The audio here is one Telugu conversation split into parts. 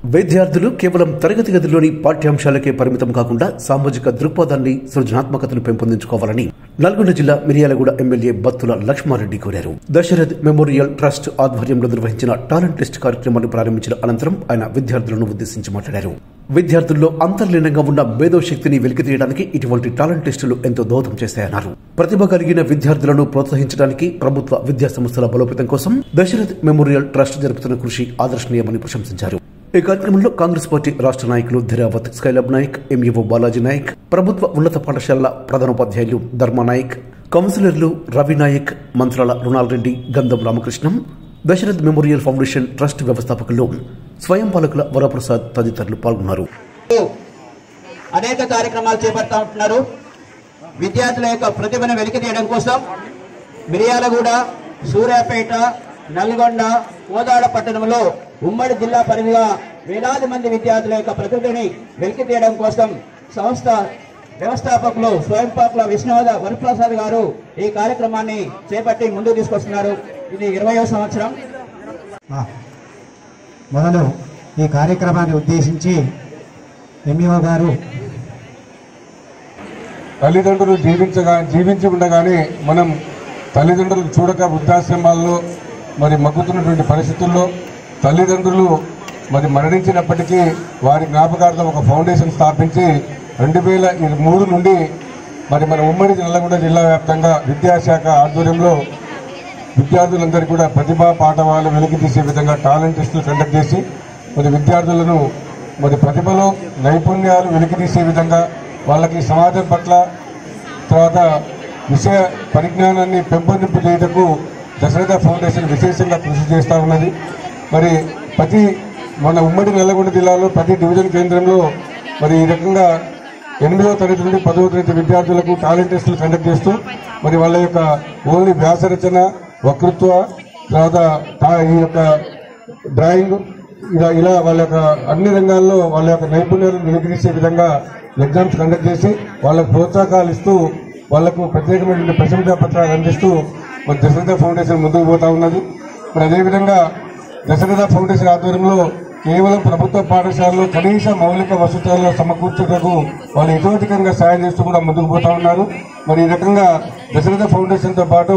విద్యార్థులు కేవలం తరగతి గదిలోని పాఠ్యాంశాలకే పరిమితం కాకుండా సామాజిక దృక్పథాన్ని సృజనాత్మకతను పెంపొందించుకోవాలని నల్గొండ జిల్లా మిర్యాలగూడ ఎమ్మెల్యే బత్తుల లక్ష్మారెడ్డి కోరారు దశరథ్ మెమోరియల్ ట్రస్ట్ ఆధ్వర్యంలో నిర్వహించిన టాలెంట్ టెస్ట్ కార్యక్రమాన్ని ప్రారంభించిన అనంతరం ఆయన విద్యార్థులను ఉద్దేశించి మాట్లాడారు విద్యార్థుల్లో అంతర్లీనంగా ఉన్న మేధో శక్తిని వెలికితీయడానికి ఇటువంటి టాలెంట్ టెస్టులు ఎంతో దోహదం చేస్తాయన్నారు ప్రతిభ కలిగిన విద్యార్థులను ప్రోత్సహించడానికి ప్రభుత్వ విద్యా సంస్థల బలోపేతం కోసం దశరథ్ మెమోరియల్ ట్రస్ట్ జరుపుతున్న కృషి ఆదర్శనీయమని ప్రశంసించారు ఈ కార్యక్రమంలో కాంగ్రెస్ పార్టీ రాష్ట్ర నాయకులు ధిరావత్ స్కైలబ్ నాయక్ ఎంఈఓ బాలాజీ నాయక్ ప్రభుత్వ ఉన్నత పాఠశాలల ప్రధానోపాధ్యాయులు ధర్మా నాయక్ కౌన్సిలర్లు రవి నాయక్ మంత్రాల Runal Reddy Gandham Ramakrishnam Dasharath memorial foundation trust వ్యవస్థాపకులు స్వయం పాలకుల వరప్రసాద్ తదితరులు పాల్గొన్నారు అనేక కార్యక్రమాలు చేపడతా ఉంటున్నారు విద్యార్థుల యొక్క ప్రతిభను వెలికి తీయడం కోసం మిర్యాలగూడ సూర్యాపేట నల్గొండ కోదాడ పట్టణంలో ఉమ్మడి జిల్లా పరిధిగా వేలాది మంది విద్యార్థుల యొక్క ప్రతిభని వెలికి తీయడం కోసం సంస్థ వ్యవస్థాపకులు స్వయంపాకుల విష్ణువద వరప్రసాద్ గారు ఈ కార్యక్రమాన్ని చేపట్టి ముందుకు తీసుకొస్తున్నారు ఇది ఇరవయో సంవత్సరం ఆ, మొదలు ఈ కార్యక్రమాన్ని ఉద్దేశించి ఎంఈఓ గారు తల్లిదండ్రులు జీవించగా జీవించి ఉండగానే మనం తల్లిదండ్రులు చూడక వృద్ధాశ్రమాల్లో మరి మగ్గుతున్నటువంటి పరిస్థితుల్లో తల్లిదండ్రులు మరి మరణించినప్పటికీ వారి జ్ఞాపకార్థం ఒక ఫౌండేషన్ స్థాపించి రెండు వేల మూడు నుండి మరి మన ఉమ్మడి నల్లగొండ జిల్లా వ్యాప్తంగా విద్యాశాఖ ఆధ్వర్యంలో విద్యార్థులందరికీ కూడా ప్రతిభా పాఠవాలు వెలికి తీసే విధంగా టాలెంట్ టెస్టులు కండక్ట్ చేసి మరి విద్యార్థులను మరి ప్రతిభలో నైపుణ్యాలు వెలికి తీసే విధంగా వాళ్ళకి సమాజం పట్ల తర్వాత విషయ పరిజ్ఞానాన్ని పెంపొందింపు చేయటకు దశరథ ఫౌండేషన్ విశేషంగా కృషి చేస్తూ ఉన్నది మరి ప్రతి మన ఉమ్మడి నల్లగొండ జిల్లాలో ప్రతి డివిజన్ కేంద్రంలో మరి ఈ రకంగా ఎనిమిదవ తరగతి నుండి పదవ తరగతి విద్యార్థులకు టాలెంట్ టెస్టులు కండక్ట్ చేస్తూ మరి వాళ్ళ యొక్క ఓన్లీ వ్యాసరచన వక్తృత్వ తర్వాత తా- ఈ యొక్క డ్రాయింగ్ ఇలా ఇలా వాళ్ళ యొక్క అన్ని రంగాల్లో వాళ్ళ యొక్క నైపుణ్యాలను వెలికితీసే విధంగా ఎగ్జామ్స్ కండక్ట్ చేసి వాళ్ళకు ప్రోత్సాహకాలు ఇస్తూ వాళ్లకు ప్రత్యేకమైనటువంటి ప్రశంసా పత్రాలు అందిస్తూ మరి దశరథ ఫౌండేషన్ ముందుకు పోతా ఉన్నది మరి అదేవిధంగా దశరథ ఫౌండేషన్ ఆధ్వర్యంలో కేవలం ప్రభుత్వ పాఠశాలలో కనీస మౌలిక వసతులను సమకూర్చుటకు వాళ్ళు ఇతోధికంగా సాయం చేస్తూ కూడా ముందుకు పోతా ఉన్నారు మరి ఈ రకంగా దశరథ ఫౌండేషన్తో పాటు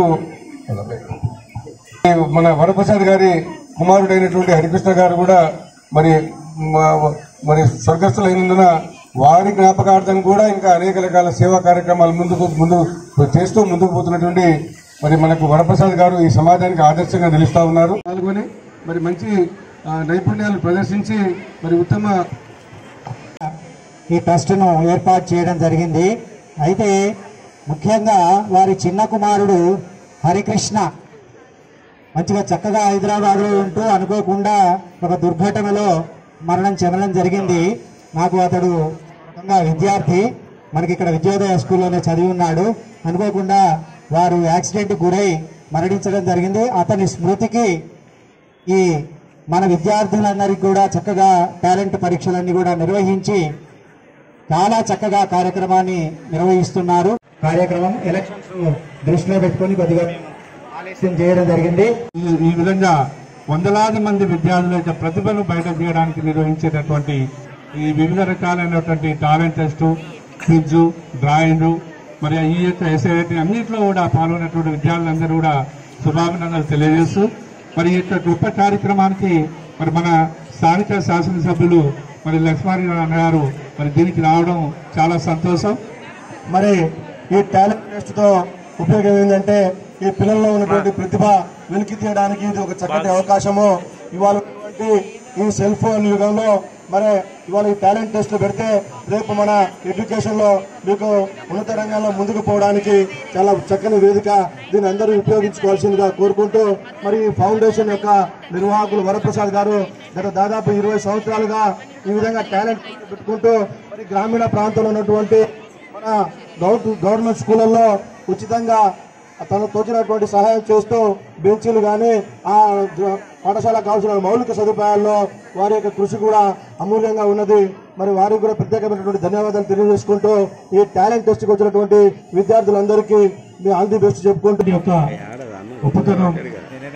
మన వరప్రసాద్ గారి కుమారుడైనటువంటి హరికృష్ణ గారు కూడా మరి మ- మరి స్వర్గస్థులైనందున వారి జ్ఞాపకార్థం కూడా ఇంకా అనేక రకాల సేవా కార్యక్రమాలు ముందుకు ముందు చేస్తూ ముందుకు పోతున్నటువంటి మరి మనకు వరప్రసాద్ గారు ఈ సమాజానికి ఆదర్శంగా నిలుస్తా ఉన్నారు పాల్గొని మరి మంచి ఆ, నైపుణ్యాలు ప్రదర్శించి మరి ఉత్తమ ఈ ట్రస్ట్ను ఏర్పాటు చేయడం జరిగింది అయితే ముఖ్యంగా వారి చిన్న కుమారుడు హరికృష్ణ మంచిగా చక్కగా హైదరాబాద్లో ఉంటూ అనుకోకుండా ఒక దుర్ఘటనలో మరణం చెందడం జరిగింది నాకు అతడు రకంగా విద్యార్థి మనకి ఇక్కడ విద్యోదయ స్కూల్లోనే చదివి ఉన్నాడు అనుకోకుండా వారు యాక్సిడెంట్ గురై మరణించడం జరిగింది అతని స్మృతికి ఈ మన విద్యార్థులందరికీ కూడా చక్కగా టాలెంట్ పరీక్షలన్నీ కూడా నిర్వహించి చాలా చక్కగా కార్యక్రమాన్ని నిర్వహిస్తున్నారు కార్యక్రమం ఎలక్షన్స్ దృష్టిలో పెట్టుకొని కొద్దిగా ఆలస్యం చేయడం జరిగింది ఈ- ఈ విధంగా వందలాది మంది విద్యార్థుల యొక్క ప్రతిభను బయట తీయడానికి నిర్వహించేటటువంటి ఈ వివిధ రకాలైనటువంటి టాలెంట్ టెస్ట్ క్విజ్ డ్రాయింగ్ మరి ఈ యొక్క ఎస్ఐటి అన్నింటిలో కూడా పాల్గొన్నటువంటి విద్యార్థులందరూ కూడా శుభాభినందనలు తెలియజేస్తూ మరి ఈ యొక్క గొప్ప కార్యక్రమానికి మరి మన స్థానిక శాసనసభ్యులు మరి లక్ష్మారాయణ గారు మరి దీనికి రావడం చాలా సంతోషం మరి ఈ టాలెంట్ టెస్ట్ తో ఉపయోగం ఏంటంటే ఈ పిల్లల్లో ఉన్నటువంటి ప్రతిభ వెలికి తీయడానికి ఇది ఒక చక్కటి అవకాశము ఇవాళ ఉన్నటువంటి ఈ సెల్ ఫోన్ యుగంలో మరి ఇవాళ ఈ టాలెంట్ టెస్ట్ పెడితే రేపు మన ఎడ్యుకేషన్ లో మీకు ఉన్నత రంగంలో ముందుకు పోవడానికి చాలా చక్కని వేదిక దీన్ని అందరూ ఉపయోగించుకోవాల్సిందిగా కోరుకుంటూ మరి ఈ ఫౌండేషన్ యొక్క నిర్వాహకులు వరప్రసాద్ గారు గత దాదాపు ఇరవై సంవత్సరాలుగా ఈ విధంగా టాలెంట్ పెట్టుకుంటూ మరి గ్రామీణ ప్రాంతంలో ఉన్నటువంటి మన గౌ- గవర్నమెంట్ స్కూళ్ళల్లో ఉచితంగా తను తోచినటువంటి సహాయం చేస్తూ బెంచీలు కానీ ఆ జ- పాఠశాలకు కావాల్సిన మౌలిక సదుపాయాల్లో వారి యొక్క కృషి కూడా అమూల్యంగా ఉన్నది మరి వారికి కూడా ప్రత్యేకమైనటువంటి ధన్యవాదాలు తెలియజేసుకుంటూ ఈ టాలెంట్ టెస్ట్కి వచ్చినటువంటి విద్యార్థులందరికీ మీ ఆల్ ది బెస్ట్ చెప్పుకుంటూ ఈ యొక్క ఉపకరణం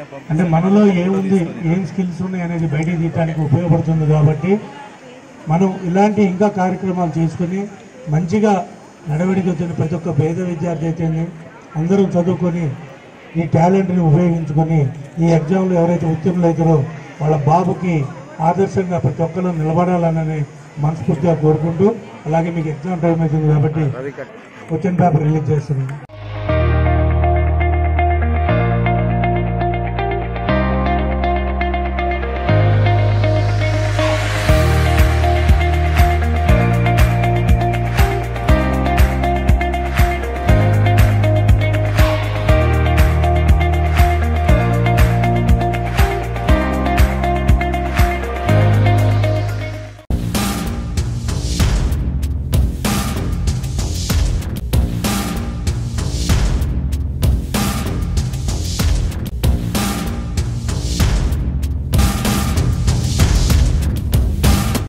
అంటే మనలో ఏముంది ఏం స్కిల్స్ ఉన్నాయి అనేది బయటికి తీయడానికి ఉపయోగపడుతుంది కాబట్టి మనం ఇలాంటి ఇంకా కార్యక్రమాలు చేసుకుని మంచిగా నడవడికి వచ్చిన ప్రతి ఒక్క పేద విద్యార్థి అయితేనే అందరూ చదువుకొని ఈ టాలెంట్ని ఉపయోగించుకొని ఈ ఎగ్జామ్లో ఎవరైతే ఉత్తీర్ణులు అవుతారో వాళ్ళ బాబుకి ఆదర్శంగా ప్రతి ఒక్కరు నిలబడాలని మనస్ఫూర్తిగా కోరుకుంటూ అలాగే మీకు ఎగ్జామ్ టైం అవుతుంది కాబట్టి క్వశ్చన్ పేపర్ రిలీజ్ చేస్తున్నాను